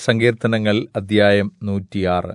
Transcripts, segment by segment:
സങ്കീർത്തനങ്ങൾ അദ്ധ്യായം നൂറ്റിയാറ്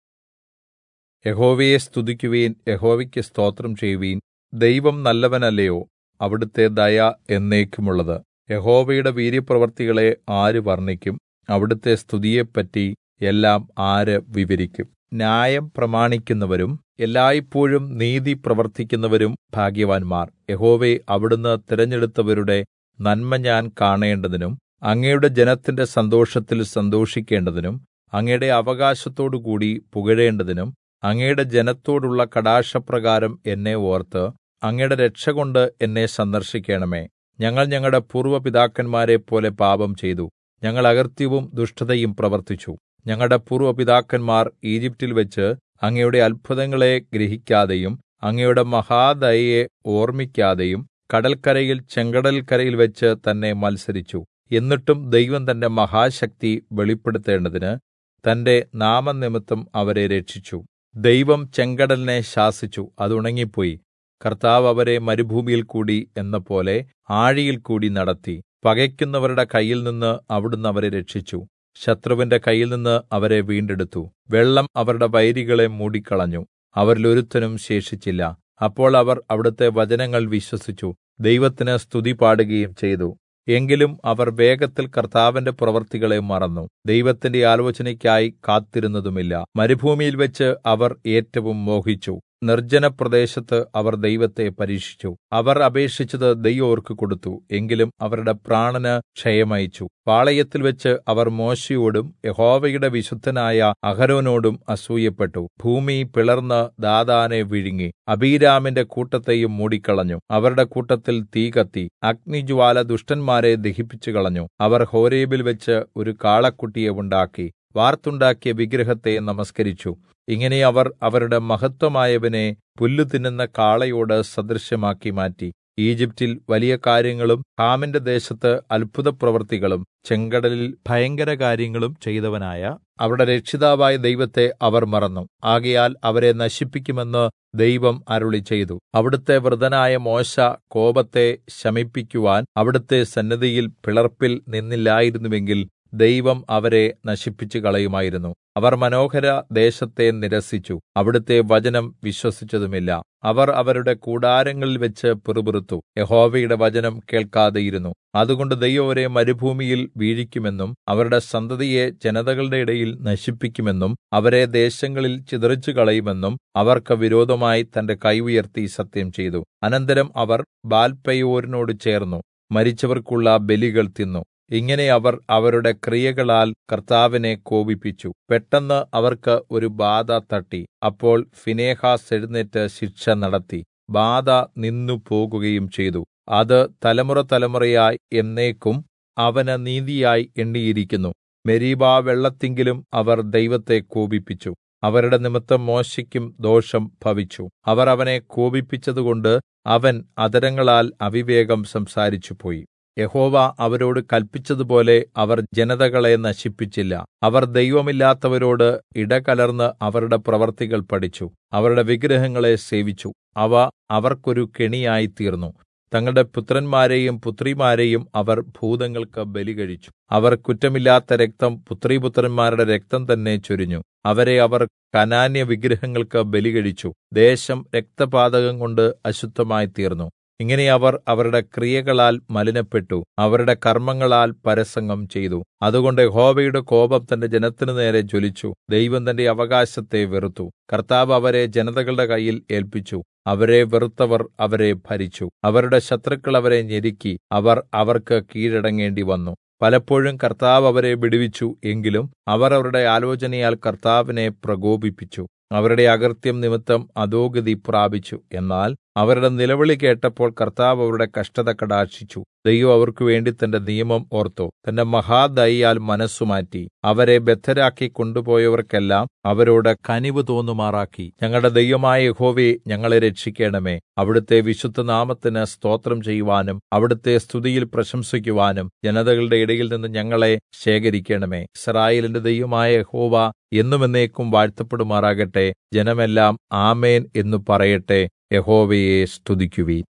യഹോവയെ സ്തുതിക്കുവിൻ യഹോവയ്ക്ക് സ്തോത്രം ചെയ്യുവിൻ ദൈവം നല്ലവനല്ലയോ അവിടുത്തെ ദയ എന്നേക്കുമുള്ളത് യഹോവയുടെ വീര്യപ്രവൃത്തികളെ ആര് വർണ്ണിക്കും അവിടുത്തെ സ്തുതിയെപ്പറ്റി എല്ലാം ആര് വിവരിക്കും ന്യായം പ്രമാണിക്കുന്നവരും എല്ലായ്പോഴും നീതി പ്രവർത്തിക്കുന്നവരും ഭാഗ്യവാന്മാർ യഹോവേ അവിടുന്ന് തിരഞ്ഞെടുത്തവരുടെ നന്മ ഞാൻ കാണേണ്ടതിനും അങ്ങയുടെ ജനത്തിന്റെ സന്തോഷത്തിൽ സന്തോഷിക്കേണ്ടതിനും അങ്ങയുടെ അവകാശത്തോടുകൂടി പുകഴേണ്ടതിനും അങ്ങയുടെ ജനത്തോടുള്ള കടാക്ഷപ്രകാരം എന്നെ ഓർത്ത് അങ്ങയുടെ രക്ഷകൊണ്ട് എന്നെ സന്ദർശിക്കണമേ ഞങ്ങൾ ഞങ്ങളുടെ പൂർവ്വ പിതാക്കന്മാരെപ്പോലെ പാപം ചെയ്തു ഞങ്ങൾ അകൃത്യവും ദുഷ്ടതയും പ്രവർത്തിച്ചു ഞങ്ങളുടെ പൂർവ്വ പിതാക്കന്മാർ ഈജിപ്റ്റിൽ വെച്ച് അങ്ങയുടെ അത്ഭുതങ്ങളെ ഗ്രഹിക്കാതെയും അങ്ങയുടെ മഹാദയയെ ഓർമ്മിക്കാതെയും കടൽക്കരയിൽ ചെങ്കടൽക്കരയിൽ വെച്ച് തന്നെ മത്സരിച്ചു എന്നിട്ടും ദൈവം തന്റെ മഹാശക്തി വെളിപ്പെടുത്തേണ്ടതിന് തന്റെ നാമനിമിത്തം അവരെ രക്ഷിച്ചു ദൈവം ചെങ്കടലിനെ ശാസിച്ചു അത് ഉണങ്ങിപ്പോയി കർത്താവ് അവരെ മരുഭൂമിയിൽ കൂടി എന്നപോലെ ആഴിയിൽ കൂടി നടത്തി പകയ്ക്കുന്നവരുടെ കയ്യിൽനിന്ന് അവിടുന്ന് അവരെ രക്ഷിച്ചു ശത്രുവിന്റെ കയ്യിൽനിന്ന് അവരെ വീണ്ടെടുത്തു വെള്ളം അവരുടെ വൈരികളെ മൂടിക്കളഞ്ഞു അവരിൽ ഒരുത്തനും ശേഷിച്ചില്ല അപ്പോൾ അവർ അവിടുത്തെ വചനങ്ങൾ വിശ്വസിച്ചു ദൈവത്തിന് സ്തുതി പാടുകയും ചെയ്തു എങ്കിലും അവർ വേഗത്തിൽ കർത്താവിന്റെ പ്രവൃത്തികളെ മറന്നു ദൈവത്തിന്റെ ആലോചനയ്ക്കായി കാത്തിരുന്നതുമില്ല മരുഭൂമിയിൽ വെച്ച് അവർ ഏറ്റവും മോഹിച്ചു നിർജ്ജനപ്രദേശത്ത് അവർ ദൈവത്തെ പരീക്ഷിച്ചു അവർ അപേക്ഷിച്ചത് ദൈവം അവർക്ക് കൊടുത്തു എങ്കിലും അവരുടെ പ്രാണന് ക്ഷയമയച്ചു പാളയത്തിൽ വെച്ച് അവർ മോശയോടും യഹോവയുടെ വിശുദ്ധനായ അഹരോനോടും അസൂയപ്പെട്ടു ഭൂമി പിളർന്ന് ദാതാനെ വിഴുങ്ങി അബീരാമിന്റെ കൂട്ടത്തെയും മൂടിക്കളഞ്ഞു അവരുടെ കൂട്ടത്തിൽ തീ കത്തി അഗ്നിജ്വാല ദുഷ്ടന്മാരെ ദഹിപ്പിച്ചു കളഞ്ഞു അവർ ഹോരേബിൽ വെച്ച് ഒരു കാളക്കുട്ടിയെ ഉണ്ടാക്കി വാർത്തുണ്ടാക്കിയ വിഗ്രഹത്തെ നമസ്കരിച്ചു ഇങ്ങനെ അവർ അവരുടെ മഹത്വമായവനെ പുല്ലു തിന്നുന്ന കാളയോട് സദൃശമാക്കി മാറ്റി ഈജിപ്റ്റിൽ വലിയ കാര്യങ്ങളും ഹാമിന്റെ ദേശത്ത് അത്ഭുതപ്രവൃത്തികളും ചെങ്കടലിൽ ഭയങ്കര കാര്യങ്ങളും ചെയ്തവനായ അവരുടെ രക്ഷിതാവായ ദൈവത്തെ അവർ മറന്നു ആകയാൽ അവരെ നശിപ്പിക്കുമെന്ന് ദൈവം അരുളി ചെയ്തു അവിടുത്തെ വൃതനായ മോശ കോപത്തെ ശമിപ്പിക്കുവാൻ അവിടുത്തെ സന്നിധിയിൽ പിളർപ്പിൽ നിന്നില്ലായിരുന്നുവെങ്കിൽ ദൈവം അവരെ നശിപ്പിച്ചു കളയുമായിരുന്നു അവർ മനോഹര ദേശത്തെ നിരസിച്ചു അവിടുത്തെ വചനം വിശ്വസിച്ചതുമില്ല അവർ അവരുടെ കൂടാരങ്ങളിൽ വെച്ച് പിറുപിറുത്തു യഹോവയുടെ വചനം കേൾക്കാതെയിരുന്നു അതുകൊണ്ട് ദൈവം അവരെ മരുഭൂമിയിൽ വീഴിക്കുമെന്നും അവരുടെ സന്തതിയെ ജനതകളുടെ ഇടയിൽ നശിപ്പിക്കുമെന്നും അവരെ ദേശങ്ങളിൽ ചിതറിച്ചു കളയുമെന്നും അവർക്ക് വിരോധമായി തന്റെ കൈ ഉയർത്തി സത്യം ചെയ്തു അനന്തരം അവർ ബാൽപെയോരിനോട് ചേർന്നു മരിച്ചവർക്കുള്ള ബലികൾ തിന്നു ഇങ്ങനെ അവർ അവരുടെ ക്രിയകളാൽ കർത്താവിനെ കോപിപ്പിച്ചു പെട്ടെന്ന് അവർക്ക് ഒരു ബാധ തട്ടി അപ്പോൾ ഫിനേഹാസ് എഴുന്നേറ്റ് ശിക്ഷ നടത്തി ബാധ നിന്നു പോകുകയും ചെയ്തു അത് തലമുറ തലമുറയായി എന്നേക്കും അവന് നീതിയായി എണ്ണിയിരിക്കുന്നു മെരീബാ വെള്ളത്തിങ്കിലും അവർ ദൈവത്തെ കോപിപ്പിച്ചു അവരുടെ നിമിത്തം മോശയ്ക്കും ദോഷം ഭവിച്ചു അവർ അവനെ കോപിപ്പിച്ചതുകൊണ്ട് അവൻ അതരങ്ങളാൽ അവിവേകം സംസാരിച്ചുപോയി യഹോവ അവരോട് കൽപ്പിച്ചതുപോലെ അവർ ജനതകളെ നശിപ്പിച്ചില്ല അവർ ദൈവമില്ലാത്തവരോട് ഇടകലർന്ന് അവരുടെ പ്രവർത്തികൾ പഠിച്ചു അവരുടെ വിഗ്രഹങ്ങളെ സേവിച്ചു അവ അവർക്കൊരു കെണിയായിത്തീർന്നു തങ്ങളുടെ പുത്രന്മാരെയും പുത്രിമാരെയും അവർ ഭൂതങ്ങൾക്ക് ബലികഴിച്ചു അവർ കുറ്റമില്ലാത്ത രക്തം പുത്രീപുത്രന്മാരുടെ രക്തം തന്നെ ചൊരിഞ്ഞു അവരെ അവർ കനാന്യ വിഗ്രഹങ്ങൾക്ക് ബലികഴിച്ചു ദേശം രക്തപാതകം കൊണ്ട് അശുദ്ധമായി തീർന്നു ഇങ്ങനെ അവർ അവരുടെ ക്രിയകളാൽ മലിനപ്പെട്ടു അവരുടെ കർമ്മങ്ങളാൽ പരസംഗം ചെയ്തു അതുകൊണ്ട് യഹോവയുടെ കോപം തന്റെ ജനത്തിനു നേരെ ജ്വലിച്ചു ദൈവം തന്റെ അവകാശത്തെ വെറുത്തു കർത്താവ് അവരെ ജനതകളുടെ കയ്യിൽ ഏൽപ്പിച്ചു അവരെ വെറുത്തവർ അവരെ ഭരിച്ചു അവരുടെ ശത്രുക്കൾ അവരെ ഞെരുക്കി അവർ അവർക്ക് കീഴടങ്ങേണ്ടി വന്നു പലപ്പോഴും കർത്താവ് അവരെ വിടുവിച്ചു എങ്കിലും അവർ അവരുടെ ആലോചനയാൽ കർത്താവിനെ പ്രകോപിപ്പിച്ചു അവരുടെ അകൃത്യം നിമിത്തം അധോഗതി പ്രാപിച്ചു എന്നാൽ അവരുടെ നിലവിളി കേട്ടപ്പോൾ കർത്താവ് അവരുടെ കഷ്ടത കടാക്ഷിച്ചു ദൈവം അവർക്ക് വേണ്ടി തന്റെ നിയമം ഓർത്തു തന്റെ മഹാദയയാൽ മനസ്സുമാറ്റി അവരെ ബദ്ധരാക്കി കൊണ്ടുപോയവർക്കെല്ലാം അവരോട് കനിവ് തോന്നുമാറാക്കി ഞങ്ങളുടെ ദൈവമായ യഹോവേ ഞങ്ങളെ രക്ഷിക്കണമേ അവിടുത്തെ വിശുദ്ധനാമത്തിന് സ്തോത്രം ചെയ്യുവാനും അവിടുത്തെ സ്തുതിയിൽ പ്രശംസിക്കുവാനും ജനതകളുടെ ഇടയിൽ നിന്ന് ഞങ്ങളെ ശേഖരിക്കണമേ ഇസ്രായേലിന്റെ ദൈവമായ യഹോവ എന്നും എന്നേക്കും വാഴ്ത്തപ്പെടുമാറാകട്ടെ ജനമെല്ലാം ആമേൻ എന്നു പറയട്ടെ യഹോവയെ സ്തുതിക്കുവിൻ